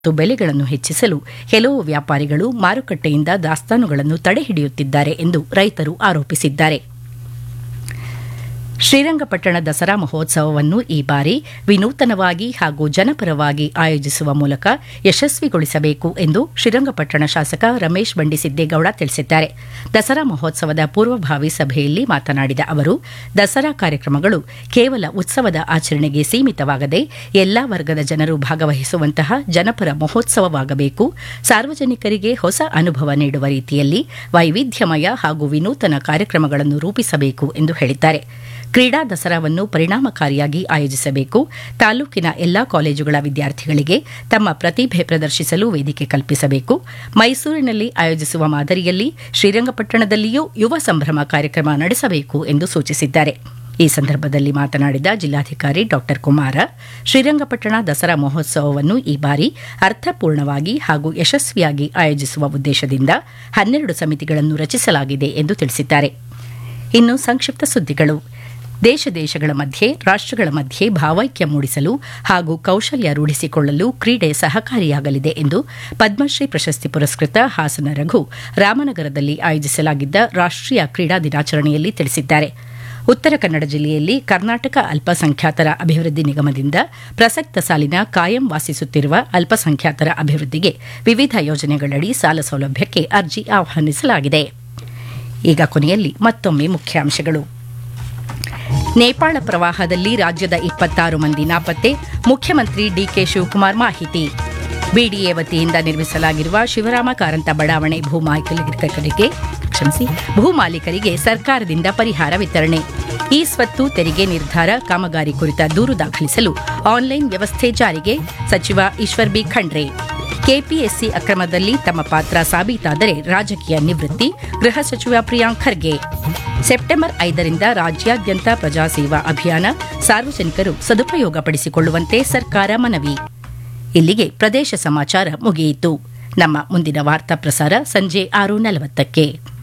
ಮತ್ತು ಬೆಲೆಗಳನ್ನು ಹೆಚ್ಚಿಸಲು ಕೆಲವು ವ್ಯಾಪಾರಿಗಳು ಮಾರುಕಟ್ಟೆಯಿಂದ ದಾಸ್ತಾನುಗಳನ್ನು ತಡೆಹಿಡಿಯುತ್ತಿದ್ದಾರೆ ಎಂದು ರೈತರು ಆರೋಪಿಸಿದ್ದಾರೆ ಶ್ರೀರಂಗಪಟ್ಟಣ ದಸರಾ ಮಹೋತ್ಸವವನ್ನು ಈ ಬಾರಿ ವಿನೂತನವಾಗಿ ಹಾಗೂ ಜನಪರವಾಗಿ ಆಯೋಜಿಸುವ ಮೂಲಕ ಯಶಸ್ವಿಗೊಳಿಸಬೇಕು ಎಂದು ಶ್ರೀರಂಗಪಟ್ಟಣ ಶಾಸಕ ರಮೇಶ್ ಬಂಡಿಸಿದ್ದೇಗೌಡ ತಿಳಿಸಿದ್ದಾರೆ ದಸರಾ ಮಹೋತ್ಸವದ ಪೂರ್ವಭಾವಿ ಸಭೆಯಲ್ಲಿ ಮಾತನಾಡಿದ ಅವರು ದಸರಾ ಕಾರ್ಯಕ್ರಮಗಳು ಕೇವಲ ಉತ್ಸವದ ಆಚರಣೆಗೆ ಸೀಮಿತವಾಗದೆ ಎಲ್ಲಾ ವರ್ಗದ ಜನರು ಭಾಗವಹಿಸುವಂತಹ ಜನಪರ ಮಹೋತ್ಸವವಾಗಬೇಕು ಸಾರ್ವಜನಿಕರಿಗೆ ಹೊಸ ಅನುಭವ ನೀಡುವ ರೀತಿಯಲ್ಲಿ ವೈವಿಧ್ಯಮಯ ಹಾಗೂ ವಿನೂತನ ಕಾರ್ಯಕ್ರಮಗಳನ್ನು ರೂಪಿಸಬೇಕು ಎಂದು ಹೇಳಿದ್ದಾರೆ ಕ್ರೀಡಾ ದಸರಾವನ್ನು ಪರಿಣಾಮಕಾರಿಯಾಗಿ ಆಯೋಜಿಸಬೇಕು ತಾಲೂಕಿನ ಎಲ್ಲಾ ಕಾಲೇಜುಗಳ ವಿದ್ಯಾರ್ಥಿಗಳಿಗೆ ತಮ್ಮ ಪ್ರತಿಭೆ ಪ್ರದರ್ಶಿಸಲು ವೇದಿಕೆ ಕಲ್ಪಿಸಬೇಕು ಮೈಸೂರಿನಲ್ಲಿ ಆಯೋಜಿಸುವ ಮಾದರಿಯಲ್ಲಿ ಶ್ರೀರಂಗಪಟ್ಟಣದಲ್ಲಿಯೂ ಯುವ ಸಂಭ್ರಮ ಕಾರ್ಯಕ್ರಮ ನಡೆಸಬೇಕು ಎಂದು ಸೂಚಿಸಿದ್ದಾರೆ ಈ ಸಂದರ್ಭದಲ್ಲಿ ಮಾತನಾಡಿದ ಜಿಲ್ಲಾಧಿಕಾರಿ ಡಾ ಕುಮಾರ ಶ್ರೀರಂಗಪಟ್ಟಣ ದಸರಾ ಮಹೋತ್ಸವವನ್ನು ಈ ಬಾರಿ ಅರ್ಥಪೂರ್ಣವಾಗಿ ಹಾಗೂ ಯಶಸ್ವಿಯಾಗಿ ಆಯೋಜಿಸುವ ಉದ್ದೇಶದಿಂದ ಹನ್ನೆರಡು ಸಮಿತಿಗಳನ್ನು ರಚಿಸಲಾಗಿದೆ ಎಂದು ತಿಳಿಸಿದ್ದಾರೆ ಇನ್ನು ಸಂಕ್ಷಿಪ್ತ ಸುದ್ದಿಗಳು ದೇಶ ದೇಶಗಳ ಮಧ್ಯೆ ರಾಷ್ಟಗಳ ಮಧ್ಯೆ ಭಾವೈಕ್ಯ ಮೂಡಿಸಲು ಹಾಗೂ ಕೌಶಲ್ಯ ರೂಢಿಸಿಕೊಳ್ಳಲು ಕ್ರೀಡೆ ಸಹಕಾರಿಯಾಗಲಿದೆ ಎಂದು ಪದ್ಮಶ್ರೀ ಪ್ರಶಸ್ತಿ ಪುರಸ್ಕೃತ ಹಾಸನ ರಘು ರಾಮನಗರದಲ್ಲಿ ಆಯೋಜಿಸಲಾಗಿದ್ದ ರಾಷ್ಟೀಯ ಕ್ರೀಡಾ ದಿನಾಚರಣೆಯಲ್ಲಿ ತಿಳಿಸಿದ್ದಾರೆ ಉತ್ತರ ಕನ್ನಡ ಜಿಲ್ಲೆಯಲ್ಲಿ ಕರ್ನಾಟಕ ಅಲ್ಪಸಂಖ್ಯಾತರ ಅಭಿವೃದ್ಧಿ ನಿಗಮದಿಂದ ಪ್ರಸಕ್ತ ಸಾಲಿನ ಕಾಯಂ ವಾಸಿಸುತ್ತಿರುವ ಅಲ್ಪಸಂಖ್ಯಾತರ ಅಭಿವೃದ್ಧಿಗೆ ವಿವಿಧ ಯೋಜನೆಗಳಡಿ ಸಾಲ ಸೌಲಭ್ಯಕ್ಕೆ ಅರ್ಜಿ ಆಹ್ವಾನಿಸಲಾಗಿದೆ ಈಗ ಕೊನೆಯಲ್ಲಿ ಮತ್ತೊಮ್ಮೆ ಮುಖ್ಯಾಂಶಗಳು ನೇಪಾಳ ಪ್ರವಾಹದಲ್ಲಿ ರಾಜ್ಯದ ಇಪ್ಪತ್ತಾರು ಮಂದಿ ನಾಪತ್ತೆ ಮುಖ್ಯಮಂತ್ರಿ ಡಿಕೆ ಶಿವಕುಮಾರ್ ಮಾಹಿತಿ ಬಿಡಿಎ ವತಿಯಿಂದ ನಿರ್ಮಿಸಲಾಗಿರುವ ಶಿವರಾಮ ಕಾರಂತ ಬಡಾವಣೆ ಭೂಮಾಲೀಕರಿಗೆ ಕ್ಷಮಿಸಿ ಭೂಮಾಲೀಕರಿಗೆ ಸರ್ಕಾರದಿಂದ ಪರಿಹಾರ ವಿತರಣೆ ಈ ಸ್ವತ್ತು ತೆರಿಗೆ ನಿರ್ಧಾರ ಕಾಮಗಾರಿ ಕುರಿತ ದೂರು ದಾಖಲಿಸಲು ಆನ್ಲೈನ್ ವ್ಯವಸ್ಥೆ ಜಾರಿಗೆ ಸಚಿವ ಈಶ್ವರ್ ಬಿ ಖಂಡ್ರೆ ಕೆಪಿಎಸ್ಸಿ ಅಕ್ರಮದಲ್ಲಿ ತಮ್ಮ ಪಾತ್ರ ಸಾಬೀತಾದರೆ ರಾಜಕೀಯ ನಿವೃತ್ತಿ ಗೃಹ ಸಚಿವ ಪ್ರಿಯಾಂಕ್ ಖರ್ಗೆ ಸೆಪ್ಟೆಂಬರ್ ಐದರಿಂದ ರಾಜ್ಯಾದ್ಯಂತ ಪ್ರಜಾಸೇವಾ ಅಭಿಯಾನ ಸಾರ್ವಜನಿಕರು ಸದುಪಯೋಗಪಡಿಸಿಕೊಳ್ಳುವಂತೆ ಸರ್ಕಾರ ಮನವಿ ಇಲ್ಲಿಗೆ ಪ್ರದೇಶ ಸಮಾಚಾರ ಮುಗಿಯಿತು ನಮ್ಮ ಮುಂದಿನ ವಾರ್ತಾ ಪ್ರಸಾರ ಸಂಜೆ ಆರು ನಲವತ್ತಕ್ಕೆ